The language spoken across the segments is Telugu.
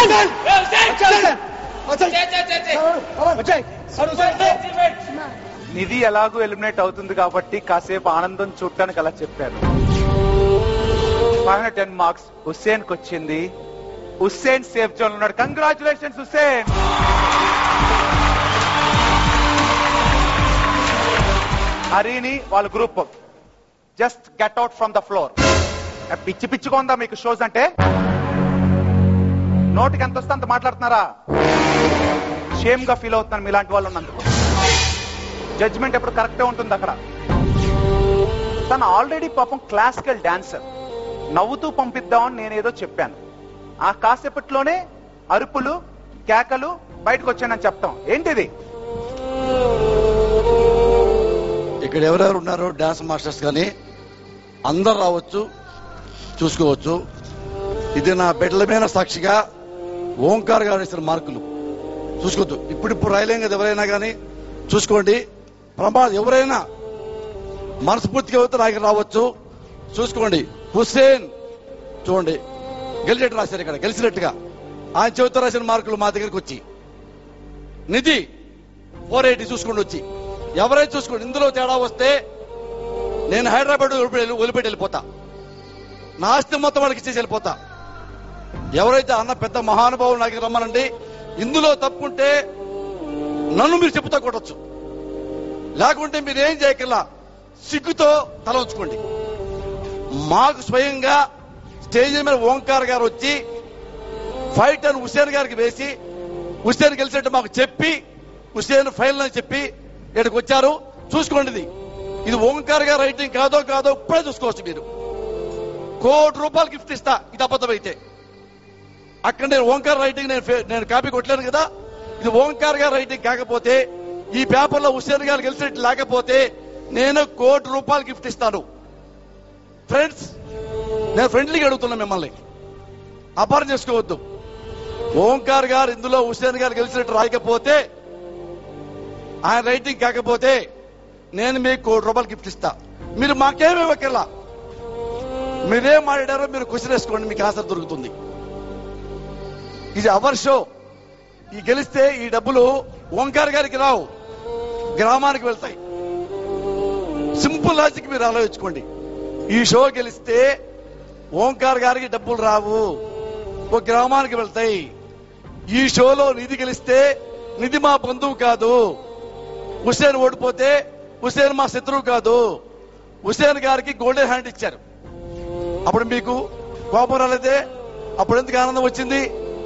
నిధి ఎలాగూ ఎలిమినేట్ అవుతుంది కాబట్టి కాసేపు ఆనందం చూడటానికి అలా చెప్పాను ఫైవ్ టెన్ మార్క్స్ హుస్సేన్ కి వచ్చింది హుస్సేన్ సేఫ్ జోన్ ఉన్నాడు కంగ్రాచులేషన్స్ హుస్సేన్ హరిని వాళ్ళ group just get out from the floor పిచ్చి పిచ్చిగా ఉందా మీకు షోస్ అంటే నోటికి ఎంత వస్తే అంత మాట్లాడుతున్నారా షేమ్ గా ఫీల్ అవుతున్నాను మీలాంటి వాళ్ళు ఉన్నందుకు జడ్జ్మెంట్ ఎప్పుడు కరెక్టే ఉంటుంది అక్కడ తను ఆల్రెడీ పాపం క్లాసికల్ డాన్సర్ నవ్వుతూ పంపిద్దామని నేనేదో చెప్పాను ఆ కాసేపట్లోనే అరుపులు కేకలు బయటకు వచ్చానని చెప్తాం ఏంటిది ఇక్కడ ఎవరెవరు ఉన్నారో డాన్స్ మాస్టర్స్ కానీ అందరు రావచ్చు చూసుకోవచ్చు ఇది నా బిడ్డల మీద సాక్షిగా ఓంకార్ గారు ఇచ్చిన మార్కులు చూసుకోవద్దు ఇప్పుడు ఇప్పుడు రాయలేం కదా ఎవరైనా కానీ చూసుకోండి ప్రమాదం ఎవరైనా మనస్ఫూర్తిగా అయితే నాకు రావచ్చు చూసుకోండి హుస్సేన్ చూడండి గెలిచేట్టు రాశారు ఇక్కడ గెలిచినట్టుగా ఆయన చెబుతూ రాసిన మార్కులు మా దగ్గరికి వచ్చి నిధి ఫోర్ ఎయిటీ చూసుకోండి వచ్చి ఎవరైతే చూసుకోండి ఇందులో తేడా వస్తే నేను హైదరాబాద్ వదిలిపెట్టి వదిలిపెట్టి వెళ్ళిపోతా నా ఆస్తి మొత్తం వాళ్ళకి ఇచ్చేసి వెళ్ళిపోతా ఎవరైతే అన్న పెద్ద మహానుభావులు నాకు రమ్మనండి ఇందులో తప్పుంటే నన్ను మీరు చెప్పుతా కొట్టచ్చు లేకుంటే మీరు ఏం చేయకల్లా సిగ్గుతో తల ఉంచుకోండి మాకు స్వయంగా స్టేజ్ మీద ఓంకార్ గారు వచ్చి ఫైట్ అని హుసేన్ గారికి వేసి హుసేన్ గెలిచినట్టు మాకు చెప్పి హుసేన్ ఫైనల్ అని చెప్పి ఇక్కడికి వచ్చారు చూసుకోండి ఇది ఇది ఓంకార్ గారు రైటింగ్ కాదో కాదో ఇప్పుడే చూసుకోవచ్చు మీరు కోటి రూపాయలు గిఫ్ట్ ఇస్తా ఇది అబద్ధం అయితే అక్కడ నేను ఓంకార్ రైటింగ్ నేను ఫే- నేను కాపీ కొట్టలేను కదా ఇది ఓంకార్ గారు రైటింగ్ కాకపోతే ఈ పేపర్లో హుస్సేన్ గారు గెలిచినట్టు లేకపోతే నేను కోటి రూపాయలు గిఫ్ట్ ఇస్తాను ఫ్రెండ్స్ నేను ఫ్రెండ్లీగా అడుగుతున్నా మిమ్మల్ని అపారం చేసుకోవద్దు ఓంకార్ గారు ఇందులో హుస్సేన్ గారు గెలిచినట్టు రాయకపోతే ఆయన రైటింగ్ కాకపోతే నేను మీకు కోటి రూపాయలు గిఫ్ట్ ఇస్తా మీరు మాకేమి ఇవ్వకెళ్ళా మీరేం మాట్లాడారో మీరు క్వశ్చన్ వేసుకోండి మీకు ఆన్సర్ దొరుకుతుంది ఇది అవర్ షో ఈ గెలిస్తే ఈ డబ్బులు ఓంకార్ గారికి రావు గ్రామానికి వెళ్తాయి సింపుల్ లాజిక్ మీరు ఆలోచించుకోండి ఈ షో గెలిస్తే ఓంకార్ గారికి డబ్బులు రావు ఒక గ్రామానికి వెళ్తాయి ఈ షోలో నిధి గెలిస్తే నిధి మా బంధువు కాదు హుసేన్ ఓడిపోతే హుసేన్ మా శత్రువు కాదు హుసేన్ గారికి గోల్డెన్ హ్యాండ్ ఇచ్చారు అప్పుడు మీకు కోపం రాలేదే అప్పుడు ఎందుకు ఆనందం వచ్చింది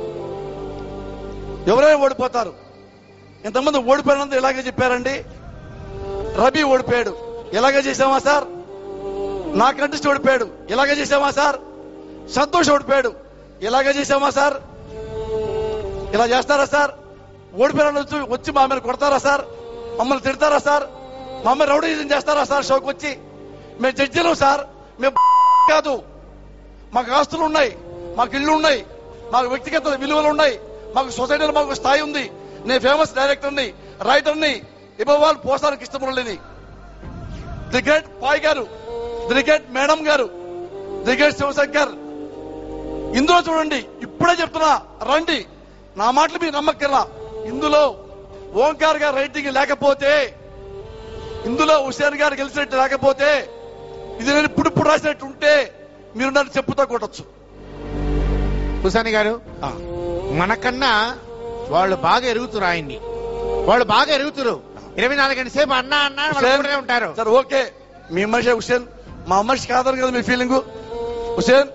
ఎవరైనా ఓడిపోతారు ఇంతమంది ఓడిపోయినందుకు ఇలాగే చెప్పారండి రబీ ఓడిపోయాడు ఇలాగే చేసామా సార్ నా కంటెస్ట్ ఓడిపోయాడు ఇలాగే చేసామా సార్ సంతోష్ ఓడిపోయాడు ఇలాగే చేసామా సార్ ఇలా చేస్తారా సార్ ఓడిపోయిన వచ్చి వచ్చి మా మీద కొడతారా సార్ మమ్మల్ని తిడతారా సార్ మమ్మల్ని రౌడీజం చేస్తారా సార్ షోకి వచ్చి మేము జడ్జిలు సార్ మేము కాదు మాకు ఆస్తులు ఉన్నాయి మాకు ఇళ్ళు ఉన్నాయి మాకు వ్యక్తిగత విలువలు ఉన్నాయి మాకు సొసైటీలో మాకు స్థాయి ఉంది నేను ఫేమస్ డైరెక్టర్ని రైటర్ని ఇవ్వాలి పోసానికి ఇష్టపడలేని ది గ్రేట్ పాయ్ గారు ది గ్రేట్ మేడం గారు ది గ్రేట్ శివశంకర్ ఇందులో చూడండి ఇప్పుడే చెప్తున్నా రండి నా మాటలు మీరు నమ్మక్కర్లా ఇందులో ఓంకార్ గారు రైటింగ్ లేకపోతే ఇందులో హుసేన్ గారు గెలిచినట్టు లేకపోతే ఇది నేను ఇప్పుడు ఇప్పుడు రాసినట్టు ఉంటే మీరు నన్ను చెప్పుతో కొట్టచ్చు హుసాని గారు మనకన్నా వాళ్ళు బాగా ఎరుగుతురు ఆయన్ని వాళ్ళు బాగా ఎరుగుతురు ఇరవై నాలుగు గంటల సేపు అన్నా అన్నా అని వాళ్ళు కూడా ఉంటారు సార్ ఓకే మీ మనిషి హుసేన్ మా మనిషి కాదని కదా మీ ఫీలింగ్ హుసేన్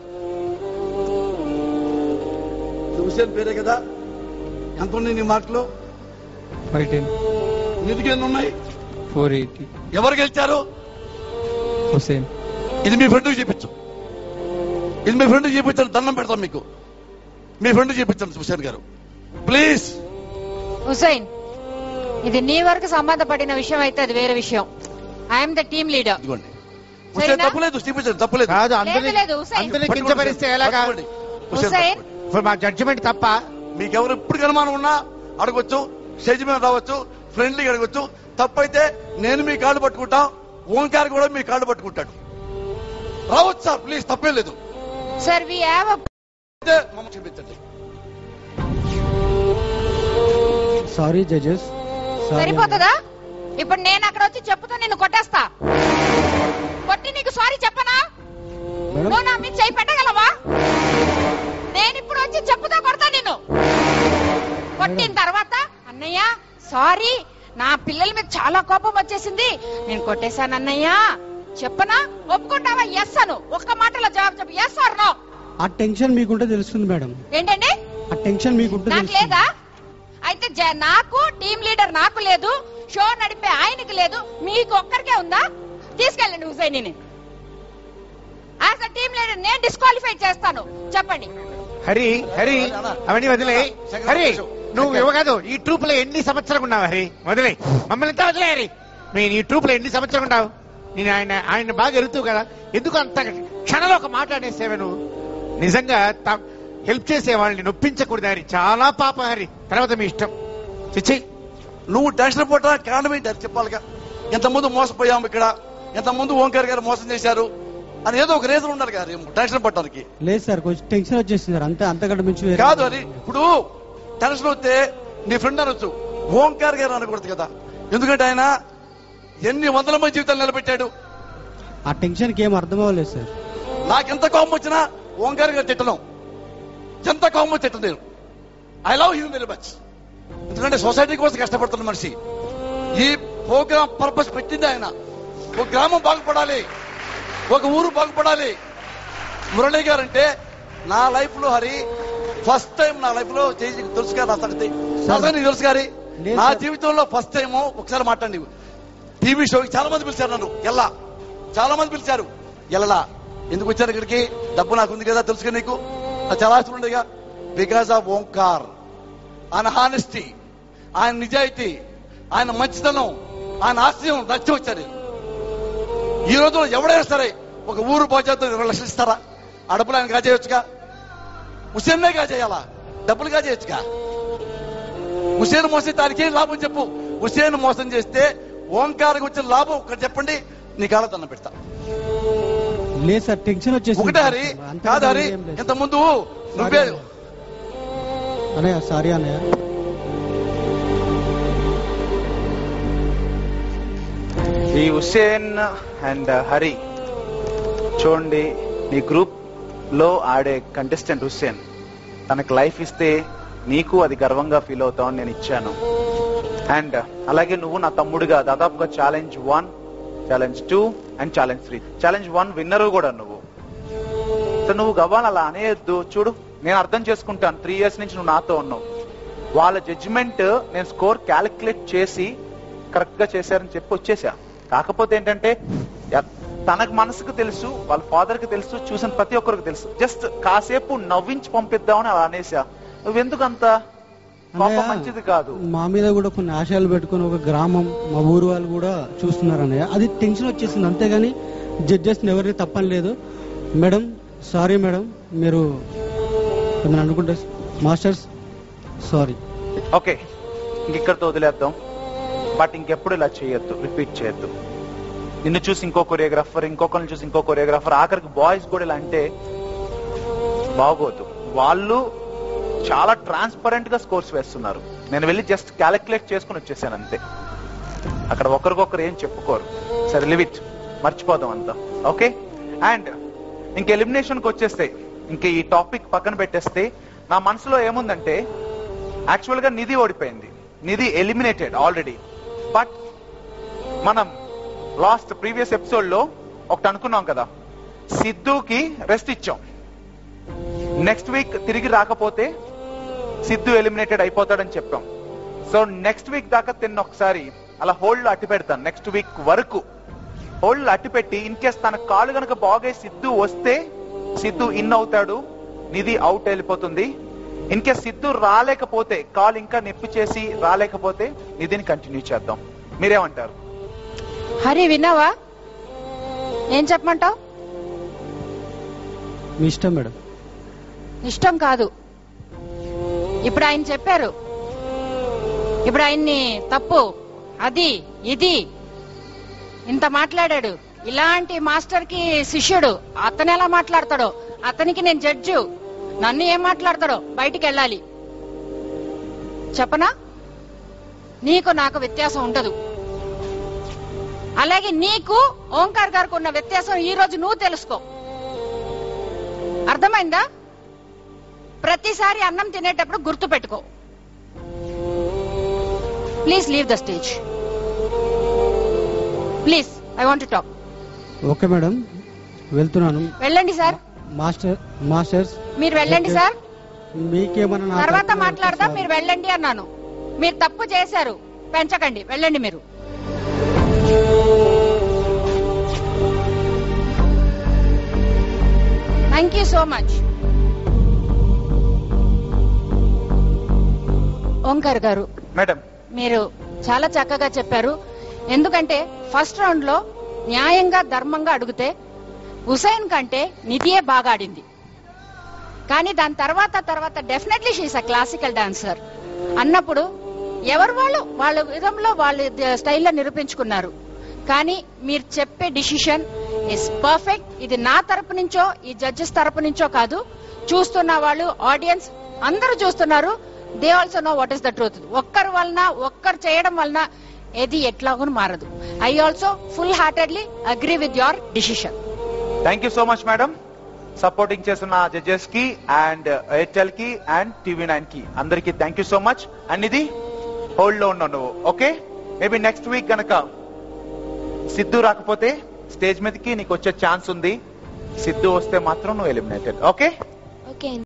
ఇది హుసేన్ పేరే కదా ఎంత ఉన్నాయి నీ మార్కులు ఫైవ్ టెన్ నిధికి ఎన్ని ఉన్నాయి ఫోర్ ఎయిటీ ఎవరు గెలిచారు హుసేన్ ఇది మీ ఫ్రెండ్కి చూపించు ఇది మీ ఫ్రెండ్కి చూపించండి దండం పెడతాం మీకు మీ ఫ్రెండ్కి చూపించండి హుసేన్ గారు ప్లీజ్ హుసైన్ ఇది నీ వరకు సంబంధపడిన విషయం అయితే అది వేరే విషయం ఐఎమ్ ద టీమ్ లీడర్ ఇదిగోండి హుసేన్ సరేనా? తప్పులేదు చూపించండి తప్పులేదు కాదు లేదు, అందరినీ లేదు, హుసేన్. అందరినీ కించపరిస్తే ఎలాగా పట్టుకోండి. హుసేన్ హుసేన్. పట్టుకోండి. ఇప్పుడు మా జడ్జిమెంట్ తప్ప మీకు ఎవరు ఇప్పుడు అనుమానం ఉన్నా అడగొచ్చు స్టేజ్ మీద రావచ్చు ఫ్రెండ్లీగా అడగొచ్చు తప్పైతే నేను మీ కాళ్ళు పట్టుకుంటా ఓంకార్ కూడా మీ కాళ్ళు పట్టుకుంటాడు రావచ్చు సార్ ప్లీజ్ తప్పే లేదు సార్ వి హ్యావ్ అయితే మమ్మల్ని క్షమించండి సారీ జడ్జెస్ సరిపోతుందా ఇప్పుడు నేను అక్కడ వచ్చి చెప్పుతో నిన్ను కొట్టేస్తా కొట్టి నీకు సారీ చెప్పనా మేడం నువ్వు నా మీద చేయి పెట్టగలవా నేను ఇప్పుడు వచ్చి చెప్పుతో కొడతా నిన్ను కొట్టిన తర్వాత అన్నయ్య సారీ నా పిల్లల మీద చాలా కోపం వచ్చేసింది నేను కొట్టేశాను అన్నయ్య చెప్పనా ఒప్పుకుంటావా ఎస్ అను ఒక్క మాటలో జవాబు చెప్పు ఎస్ ఆర్ నో ఆ టెన్షన్ మీకుంటే తెలుస్తుంది మేడం ఏంటండి ఆ టెన్షన్ మీకుంటే నాకు తెలుస్తుంది లేదా అయితే జ- నాకు టీమ్ లీడర్ నాకు లేదు షో నడిపే ఆయనకి లేదు మీకు ఒక్కరికే ఉందా తీసుకెళ్ళండి Hussaini as a team leader నేను డిస్క్వాలిఫై చేస్తాను చెప్పండి హరి హరి అవన్నీ వదిలే హరి నువ్వు ఇవ్వగదు ఈ ట్రూప్ లో ఎన్ని సంవత్సరాలు ఉన్నావు హరి వదిలే మమ్మల్ని ఇంత వదిలే హరి నేను ఈ ట్రూప్ లో ఎన్ని సంవత్సరాలు ఉన్నావు నేను ఆయన ఆయన బాగా ఎరుగుతావు కదా ఎందుకు అంత క్షణంలో ఒక మాట అనేసేవే నువ్వు నిజంగా హెల్ప్ చేసే వాళ్ళని నొప్పించకూడదు హరి చాలా పాప హరి తర్వాత మీ ఇష్టం చిచ్చి నువ్వు టెన్షన్ పడడానికి కారణం ఏంటి అది చెప్పాలిగా ఎంతమంది మోసపోయాము ఇక్కడ ఎంతమంది ఓంకార్ గారు మోసం చేశారు అని ఏదో ఒక రీజన్ ఉన్నారు గారు టెన్షన్ పడటానికి లేదు సార్ కొంచెం టెన్షన్ వచ్చేసింది సార్ అంతే అంతకంటే మించి వేరే- కాదు అది ఇప్పుడు టెన్షన్ వస్తే నీ ఫ్రెండ్ అనొచ్చు ఓంకార్ గారు అనకూడదు కదా ఎందుకంటే ఆయన ఎన్ని వందల మంది జీవితాలు నిలబెట్టాడు ఆ టెన్షన్ కి ఏం అర్థం అవ్వలేదు సార్ నాకెంత కోపం వచ్చినా ఓంకార్ గారు తిట్టను ఎంత కోపం వచ్చి తిట్టను నేను I love you very much ఎందుకంటే సొసైటీ కోసం కష్టపడుతున్న మనిషి ఈ ప్రోగ్రామ్ పర్పస్ పెట్టింది ఆయన ఒక గ్రామం బాగుపడాలి ఒక ఊరు బాగుపడాలి మురళి గారు అంటే నా లైఫ్ లో హరి ఫస్ట్ టైం నా లైఫ్ లో చేసి తెలుసు గారు నా సంగతి నా సంగతి నీకు తెలుసు గారి లేదు నా సార్. జీవితంలో ఫస్ట్ టైం ఒకసారి మాట్లాడి టీవీ షోకి చాలా మంది పిలిచారు నన్ను ఎల్లా చాలా మంది పిలిచారు ఎల్లలా ఎందుకు వచ్చారు ఇక్కడికి డబ్బు నాకు ఉంది కదా తెలుసుగా నీకు అది చాలా ఆస్తులు ఉండేగా బికాస్ ఆఫ్ ఓంకార్ ఆయన హానెస్టీ ఆయన నిజాయితీ ఆయన మంచితనం ఆయన ఆశయం నచ్చి వచ్చారు ఈ రోజు ఎవడైనా సరే ఒక ఊరు బాధ్యత ఇరవై లక్షలు ఇస్తారా ఆ డబ్బులు ఆయన కాజేయొచ్చుగా హుసేన్నే కాజేయాలా డబ్బులు కాజేయొచ్చుగా హుసేన్ మోసం దానికి ఏం లాభం చెప్పు హుసేన్ మోసం చేస్తే ఓంకార్కి వచ్చిన లాభం ఒకటి చెప్పండి నీ కాళ్ళ దండం పెడతా లేదు సార్ టెన్షన్ వచ్చేసింది ఒకటే హరి అంతకంటే కాదు హరి ఏం లేదు. ఇంత ముందు నువ్వే అన్నయ్య సారీ అన్నయ్య ఈ హుసేన్ అండ్ హరి చూడండి నీ గ్రూప్ లో ఆడే కంటెస్టెంట్ హుస్సేన్ తనకు లైఫ్ ఇస్తే నీకు అది గర్వంగా ఫీల్ అవుతావని నేను ఇచ్చాను అండ్ అలాగే నువ్వు నా తమ్ముడిగా దాదాపుగా challenge one challenge two and challenge three challenge one winner కూడా నువ్వు సో నువ్వు గవ్వాలి అలా అనేయద్దు చూడు నేను అర్థం చేసుకుంటాను త్రీ ఇయర్స్ నుంచి నువ్వు నాతో ఉన్నావు వాళ్ళ జడ్జిమెంట్ నేను స్కోర్ క్యాలిక్యులేట్ చేసి కరెక్ట్ గా చేశారని చెప్పి వచ్చేసా కాకపోతే ఏంటంటే ఎ- తనకు మనసుకు తెలుసు వాళ్ళ ఫాదర్ కి తెలుసు చూసిన ప్రతి ఒక్కరికి తెలుసు జస్ట్ కాసేపు నవ్వించి పంపిద్దామని అలా అనేసా నువ్వెందుకు అంత పాపం అన్నయ్య, మంచిది కాదు మా మీద కూడా కొన్ని ఆశయాలు పెట్టుకుని ఒక గ్రామం మా ఊరు వాళ్ళు కూడా చూస్తున్నారు అన్నయ్య అది టెన్షన్ వచ్చేసింది అంతేగాని జడ్జెస్ ఎవరిని తప్పని లేదు మేడం సారీ మేడం మీరు ఏమైనా అనుకుంటే మాస్టర్స్ సారీ ఓకే ఇంకిక్కడితో వదిలేద్దాం బట్ ఇంకెప్పుడు ఇలా చేయొద్దు రిపీట్ చేయొద్దు నిన్ను చూసి ఇంకో కొరియోగ్రాఫర్ ఇంకొకరిని చూసి ఇంకో కొరియోగ్రాఫర్ ఆఖరికి బాయ్స్ కూడా ఇలా అంటే బాగోదు వాళ్ళు చాలా ట్రాన్స్పరెంట్ గా స్కోర్స్ వేస్తున్నారు నేను వెళ్ళి జస్ట్ క్యాలిక్యులేట్ చేసుకుని వచ్చేసాను అంతే అక్కడ ఒకరికొకరు ఏం చెప్పుకోరు సరే లివిట్ మర్చిపోదాం అంతా ఓకే అండ్ ఇంక ఎలిమినేషన్ కి వచ్చేస్తే ఇంక ఈ టాపిక్ పక్కన పెట్టేస్తే నా మనసులో ఏముందంటే యాక్చువల్ గా నిధి ఓడిపోయింది నిధి ఎలిమినేటెడ్ ఆల్రెడీ బట్ మనం లాస్ట్ ప్రీవియస్ ఎపిసోడ్ లో ఒకటి అనుకున్నాం కదా సిద్ధుకి రెస్ట్ ఇచ్చాం నెక్స్ట్ వీక్ తిరిగి రాకపోతే సిద్ధు ఎలిమినేటెడ్ అయిపోతాడని చెప్పాం సో నెక్స్ట్ వీక్ దాకా తిన్న ఒకసారి అలా హోల్డ్ అట్టి పెడతాను నెక్స్ట్ వీక్ వరకు హోల్డ్ అట్టి పెట్టి ఇన్ కేస్ తన కాలు గనక బాగా సిద్ధు వస్తే సిద్ధు ఇన్ అవుతాడు నిధి అవుట్ వెళ్ళిపోతుంది ఇన్ కేస్ సిద్ధు రాలేకపోతే కాల్ ఇంకా నొప్పి చేసి రాలేకపోతే నిధిని కంటిన్యూ చేద్దాం మీరేమంటారు హరి విన్నావా ఏం చెప్పమంటావు మీ ఇష్టం మేడం ఇష్టం కాదు ఇప్పుడు ఆయన చెప్పారు ఇప్పుడు ఆయన్ని తప్పు అది ఇది ఇంత మాట్లాడాడు ఇలాంటి మాస్టర్ కి శిష్యుడు అతను ఎలా మాట్లాడతాడో అతనికి నేను జడ్జు నన్ను ఏం మాట్లాడతాడో బయటికి వెళ్ళాలి చెప్పనా నీకు నాకు వ్యత్యాసం ఉండదు అలాగే నీకు ఓంకార్ గారికి ఉన్న వ్యత్యాసం ఈ రోజు నువ్వు తెలుసుకో అర్థమైందా ప్రతిసారి అన్నం తినేటప్పుడు గుర్తు పెట్టుకో please leave the stage please I want talk okay madam వెళ్తున్నాను వెళ్ళండి సార్ మాస్టర్ మాస్టర్స్ మీరు వెళ్ళండి సార్ మీకేమన్నా నా తర్వాత తరపున మాట్లాడదాం సార్. మీరు వెళ్ళండి అన్నాను మీరు తప్పు చేశారు పెంచకండి వెళ్ళండి మీరు thank you so much Omkar garu madam మీరు చాలా చక్కగా చెప్పారు ఎందుకంటే ఫస్ట్ రౌండ్ లో న్యాయంగా ధర్మంగా అడిగితే హుసైన్ కంటే నిధియే బాగా ఆడింది కానీ దాని తర్వాత తర్వాత definitely she's a classical dancer అన్నప్పుడు ఎవరు వాళ్ళు వాళ్ళ విధంలో వాళ్ళ స్టైల్లో నిరూపించుకున్నారు కానీ మీరు చెప్పే డిసిషన్ ఇస్ పర్ఫెక్ట్ ఇది నా తరపు నుంచో ఈ జడ్జెస్ తరపు నుంచో కాదు చూస్తున్న వాళ్ళు ఆడియన్స్ అందరూ చూస్తున్నారు they also know what is the truth ఒక్కరి వలన ఒక్కరు చేయడం వలన ఏది ఎట్లాగూ మారదు I also full heartedly agree with your decision thank you so much madam supporting చేస్తున్న జడ్జెస్ కి అండ్ ఎయిర్టెల్ కి అండ్ టీవీ నైన్ కి అందరికి thank you so much and ఇది హోల్డ్ లో ఉన్నావు నువ్వు ఓకే మేబీ నెక్స్ట్ వీక్ గనక సిద్ధు రాకపోతే స్టేజ్ మీదకి నీకు వచ్చే ఛాన్స్ ఉంది సిద్ధు వస్తే మాత్రం నువ్వు ఎలిమినేటెడ్ ఓకే ఓకే